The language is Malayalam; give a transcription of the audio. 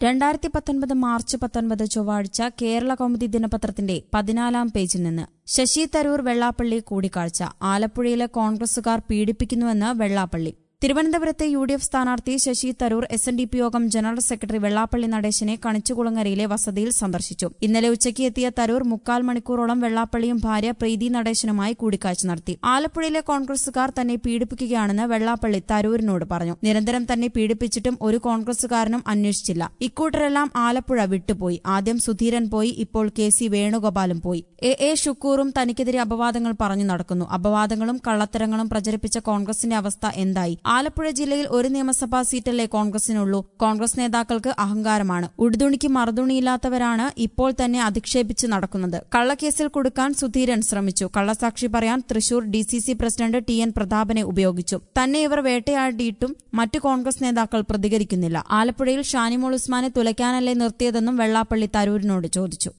രണ്ടായിരത്തി പത്തൊൻപത് മാർച്ച് പത്തൊൻപത് ചൊവ്വാഴ്ച കേരള കൗമുദി ദിനപത്രത്തിന്റെ പതിനാലാം പേജിൽ നിന്ന് ശശി തരൂർ വെള്ളാപ്പള്ളി കൂടിക്കാഴ്ച ആലപ്പുഴയിലെ കോൺഗ്രസുകാർ പീഡിപ്പിക്കുന്നുവെന്ന് വെള്ളാപ്പള്ളി തിരുവനന്തപുരത്തെ യു ഡി എഫ് സ്ഥാനാർത്ഥി Shashi Tharoor S N D P യോഗം ജനറൽ സെക്രട്ടറി വെള്ളാപ്പള്ളി നടേശനെ കണിച്ചുകുളങ്ങരയിലെ വസതിയിൽ സന്ദർശിച്ചു ഇന്നലെ ഉച്ചയ്ക്ക് എത്തിയ തരൂർ മുക്കാൽ മണിക്കൂറോളം വെള്ളാപ്പള്ളിയും ഭാര്യ പ്രീതി നടേശനുമായി കൂടിക്കാഴ്ച നടത്തി ആലപ്പുഴയിലെ കോൺഗ്രസുകാർ തന്നെ പീഡിപ്പിക്കുകയാണെന്ന് വെള്ളാപ്പള്ളി തരൂരിനോട് പറഞ്ഞു നിരന്തരം തന്നെ പീഡിപ്പിച്ചിട്ടും ഒരു കോൺഗ്രസുകാരനും അന്വേഷിച്ചില്ല ഇക്കൂട്ടരെല്ലാം ആലപ്പുഴ വിട്ടുപോയി ആദ്യം സുധീരൻ പോയി ഇപ്പോൾ കെ സി വേണുഗോപാലും പോയി എ എ ഷുക്കൂറും തനിക്കെതിരെ അപവാദങ്ങൾ പറഞ്ഞു നടക്കുന്നു അപവാദങ്ങളും കള്ളത്തരങ്ങളും പ്രചരിപ്പിച്ച കോൺഗ്രസിന്റെ അവസ്ഥ എന്തായി ആലപ്പുഴ ജില്ലയിൽ ഒരു നിയമസഭാ സീറ്റല്ലേ കോൺഗ്രസിനുള്ളൂ കോൺഗ്രസ് നേതാക്കൾക്ക് അഹങ്കാരമാണ് ഉടുതുണിക്ക് മറുതുണിയില്ലാത്തവരാണ് ഇപ്പോൾ തന്നെ അധിക്ഷേപിച്ച് നടക്കുന്നത് കള്ളക്കേസിൽ കൊടുക്കാൻ സുധീരൻ ശ്രമിച്ചു കള്ളസാക്ഷി പറയാൻ Thrissur D C C president T N പ്രതാപനെ ഉപയോഗിച്ചു തന്നെ ഇവർ വേട്ടയാടിയിട്ടും മറ്റു കോൺഗ്രസ് നേതാക്കൾ പ്രതികരിക്കുന്നില്ല ആലപ്പുഴയിൽ ഷാനിമോൾ ഉസ്മാനെ തുലയ്ക്കാനല്ലേ നിർത്തിയതെന്നും വെള്ളാപ്പള്ളി തരൂരിനോട് ചോദിച്ചു